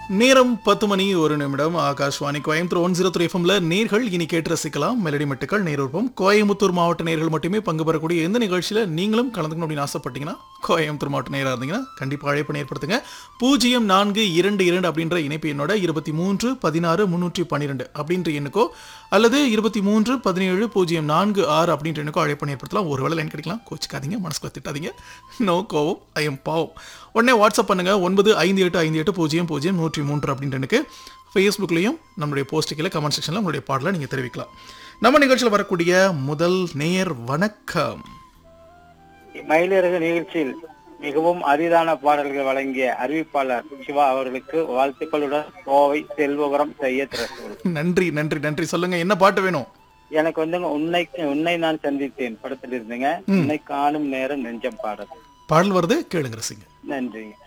நேரம் பத்து மணி ஒரு நிமிடம் Akashvani Coimbatore one zero three எஃப்எம்ல நேர்கள் இனி கேட்டு ரசிக்கலாம் மெலடி மெட்டுக்கள் நேருப்பம் கோயம்புத்தூர் மாவட்ட நேர்கள் மட்டுமே பங்கு பெறக்கூடிய எந்த நிகழ்ச்சியில நீங்களும் கலந்துக்கணும் அப்படின்னு ஆசைப்பட்டீங்கன்னா கோயம்புத்தூர் மாவட்ட நேராக இருந்தீங்கன்னா கண்டிப்பாக அழைப்பு ஏற்படுத்துங்க பூஜ்ஜியம் நான்கு இரண்டு இரண்டு அப்படின்ற இணைப்பு எண்ணோட இருபத்தி மூன்று பதினாறு முன்னூற்றி பன்னிரெண்டு அப்படின்ற எண்ணுக்கோ அல்லது இருபத்தி மூன்று பதினேழு பூஜ்ஜியம் நான்கு ஆறு அப்படின்ற எண்ணுக்கோ அழைப்பு ஏற்படுத்தலாம் ஒரு வேளை லைன் கிடைக்கலாம் கோச்சிக்காதீங்க மனசுக்குள்ள திட்டாதீங்க நோ கோவம் ஐ எம் பாவம் உடனே வாட்ஸ்அப் பண்ணுங்க ஒன்பது ஐந்து எட்டு ஐந்து எட்டு பூஜ்ஜியம் பூஜ்ஜியம் நூற்றி மூன்று அப்படின்ற எனக்கு ஃபேஸ்புக்லேயும் நம்மளுடைய போஸ்ட்டுக்கில் கமெண்ட் செக்ஷனில் உங்களுடைய பாடலை நீங்கள் தெரிவிக்கலாம் நம்ம நிகழ்ச்சியில் வரக்கூடிய முதல் நேயர் வணக்கம் மயிலிறகு நிகழ்ச்சியில் மிகவும் அரிதான பாடல்கள் வழங்கிய அறிவிப்பாளர் சிவா அவர்களுக்கு வாழ்த்துக்களுடன் கோவை செல்வபுரம் சையத் ரசூல் நன்றி நன்றி நன்றி சொல்லுங்க என்ன பாட்டு வேணும் எனக்கு வந்து உன்னை உன்னை நான் சந்தித்தேன் படத்தில் இருந்துங்க உன்னை காணும் நேரம் நெஞ்சம் பாடல் பாடல் வருது கேளுங்க ரசிங்க நன்றிங்க